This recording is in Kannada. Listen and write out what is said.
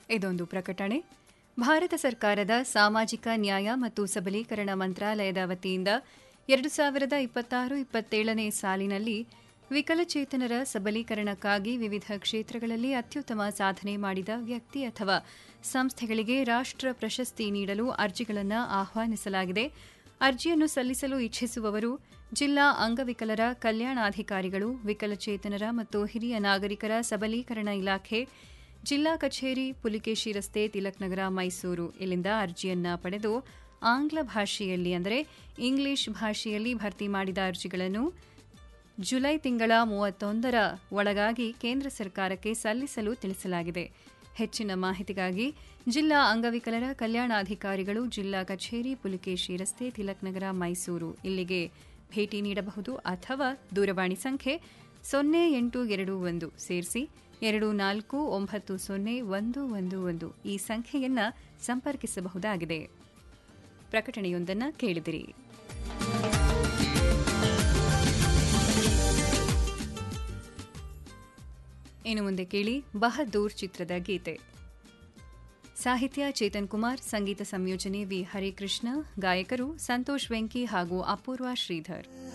ಇದೊಂದು ಪ್ರಕಟಣೆ ಭಾರತ ಸರ್ಕಾರದ ಸಾಮಾಜಿಕ ನ್ಯಾಯ ಮತ್ತು ಸಬಲೀಕರಣ ಮಂತ್ರಾಲಯದ ವತಿಯಿಂದ ಎರಡು ಸಾವಿರದ ಇಪ್ಪತ್ತಾರು ಇಪ್ಪತ್ತೇಳನೇ ಸಾಲಿನಲ್ಲಿ ವಿಕಲಚೇತನರ ಸಬಲೀಕರಣಕ್ಕಾಗಿ ವಿವಿಧ ಕ್ಷೇತ್ರಗಳಲ್ಲಿ ಅತ್ಯುತ್ತಮ ಸಾಧನೆ ಮಾಡಿದ ವ್ಯಕ್ತಿ ಅಥವಾ ಸಂಸ್ಥೆಗಳಿಗೆ ರಾಷ್ಟ್ರ ಪ್ರಶಸ್ತಿ ನೀಡಲು ಅರ್ಜಿಗಳನ್ನು ಆಹ್ವಾನಿಸಲಾಗಿದೆ ಅರ್ಜಿಯನ್ನು ಸಲ್ಲಿಸಲು ಇಚ್ಛಿಸುವವರು ಜಿಲ್ಲಾ ಅಂಗವಿಕಲರ ಕಲ್ಯಾಣಾಧಿಕಾರಿಗಳು ವಿಕಲಚೇತನರ ಮತ್ತು ಹಿರಿಯ ನಾಗರಿಕರ ಸಬಲೀಕರಣ ಇಲಾಖೆ ಜಿಲ್ಲಾ ಕಚೇರಿ ಪುಲಿಕೇಶಿ ರಸ್ತೆ ತಿಲಕ್ ನಗರ ಮೈಸೂರು ಇಲ್ಲಿಂದ ಅರ್ಜಿಯನ್ನ ಪಡೆದು ಆಂಗ್ಲ ಭಾಷೆಯಲ್ಲಿ ಅಂದರೆ ಇಂಗ್ಲಿಷ್ ಭಾಷೆಯಲ್ಲಿ ಭರ್ತಿ ಮಾಡಿದ ಅರ್ಜಿಗಳನ್ನು ಜುಲೈ ತಿಂಗಳ ಮೂವತ್ತೊಂದರ ಒಳಗಾಗಿ ಕೇಂದ್ರ ಸರ್ಕಾರಕ್ಕೆ ಸಲ್ಲಿಸಲು ತಿಳಿಸಲಾಗಿದೆ ಹೆಚ್ಚಿನ ಮಾಹಿತಿಗಾಗಿ ಜಿಲ್ಲಾ ಅಂಗವಿಕಲರ ಕಲ್ಯಾಣಾಧಿಕಾರಿಗಳು ಜಿಲ್ಲಾ ಕಚೇರಿ ಪುಲಿಕೇಶಿ ರಸ್ತೆ ತಿಲಕ್ ನಗರ ಮೈಸೂರು ಇಲ್ಲಿಗೆ ಭೇಟಿ ನೀಡಬಹುದು ಅಥವಾ ದೂರವಾಣಿ ಸಂಖ್ಯೆ ಸೊನ್ನೆ ಎಂಟು ಎರಡು ಒಂದು ಸೇರಿಸಿ ಎರಡು ನಾಲ್ಕು ಒಂಬತ್ತು ಸೊನ್ನೆ ಒಂದು ಒಂದು ಒಂದು ಈ ಸಂಖ್ಯೆಯನ್ನ ಸಂಪರ್ಕಿಸಬಹುದಾಗಿದೆ ಪ್ರಕಟಣೆಯೊಂದನ್ನು ಕೇಳಿದಿರಿ ಇನ್ನು ಮುಂದೆ ಕೇಳಿ ಬಹದ್ದೂರ್ ಚಿತ್ರದ ಗೀತೆ ಸಾಹಿತ್ಯ ಚೇತನ್ ಕುಮಾರ್ ಸಂಗೀತ ಸಂಯೋಜನೆ ವಿ ಹರಿಕೃಷ್ಣ ಗಾಯಕರು ಸಂತೋಷ್ ವೆಂಕಿ ಹಾಗೂ ಅಪೂರ್ವ ಶ್ರೀಧರ್